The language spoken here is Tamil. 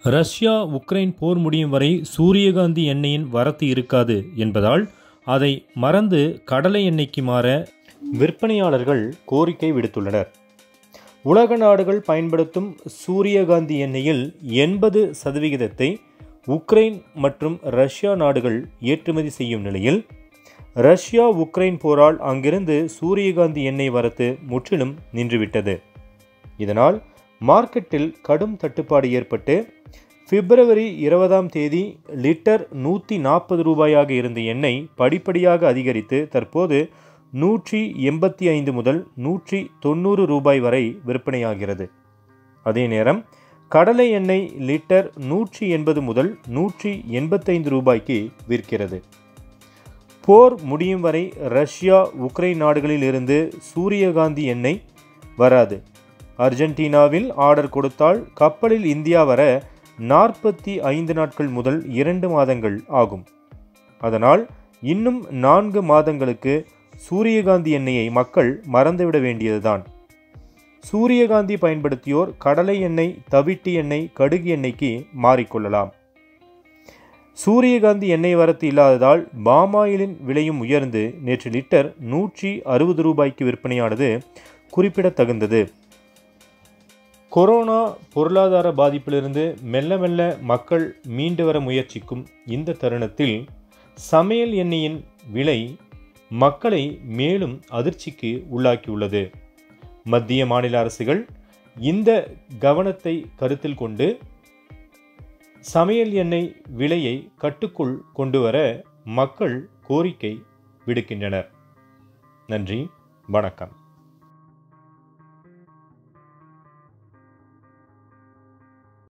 ரஷ்யா உக்ரைன் போர் முடியும் வரை சூரியகாந்தி எண்ணெயின் வரத்து இருக்காது என்பதால் அதை மறந்து கடலை எண்ணெய்க்கு மாற விற்பனையாளர்கள் கோரிக்கை விடுத்துள்ளனர் உலக நாடுகள் பயன்படுத்தும் சூரியகாந்தி எண்ணெயில் எண்பது சதவிகிதத்தை உக்ரைன் மற்றும் ரஷ்யா நாடுகள் ஏற்றுமதி செய்யும் நிலையில் ரஷ்யா உக்ரைன் போரால் அங்கிருந்து சூரியகாந்தி எண்ணெய் வரத்து முற்றிலும் நின்றுவிட்டது இதனால் மார்க்கெட்டில் கடும் தட்டுப்பாடு ஏற்பட்டு பிப்ரவரி இருபதாம் தேதி லிட்டர் நூற்றி நாற்பது ரூபாயாக இருந்த எண்ணெய் படிப்படியாக அதிகரித்து தற்போது நூற்றி எண்பத்தி ஐந்து முதல் நூற்றி தொண்ணூறு ரூபாய் வரை விற்பனையாகிறது அதே நேரம் கடலை எண்ணெய் லிட்டர் நூற்றி எண்பது முதல் நூற்றி எண்பத்தைந்து ரூபாய்க்கு விற்கிறது போர் முடியும் வரை ரஷ்யா உக்ரைன் நாடுகளில் இருந்து சூரியகாந்தி எண்ணெய் வராது அர்ஜென்டினாவில் ஆர்டர் கொடுத்தால் கப்பலில் இந்தியா வர நாற்பத்தி ஐந்து நாட்கள் முதல் இரண்டு மாதங்கள் ஆகும் அதனால் இன்னும் நான்கு மாதங்களுக்கு சூரியகாந்தி எண்ணெயை மக்கள் மறந்துவிட வேண்டியதுதான் சூரியகாந்தி பயன்படுத்தியோர் கடலை எண்ணெய் தவிட்டு எண்ணெய் கடுகு எண்ணெய்க்கு மாறிக்கொள்ளலாம் சூரியகாந்தி எண்ணெய் வரத்து இல்லாததால் பாமாயிலின் விலையும் உயர்ந்து நேற்று லிட்டர் நூற்றி அறுபது ரூபாய்க்கு விற்பனையானது குறிப்பிடத்தகுந்தது கொரோனா பொருளாதார பாதிப்பிலிருந்து மெல்ல மெல்ல மக்கள் மீண்டு வர முயற்சிக்கும் இந்த தருணத்தில் சமையல் எண்ணெயின் விலை மக்களை மேலும் அதிர்ச்சிக்கு உள்ளாக்கியுள்ளது மத்திய மாநில அரசுகள் இந்த கவனத்தை கருத்தில் கொண்டு சமையல் எண்ணெய் விலையை கட்டுக்குள் கொண்டு வர மக்கள் கோரிக்கை விடுக்கின்றனர் நன்றி வணக்கம்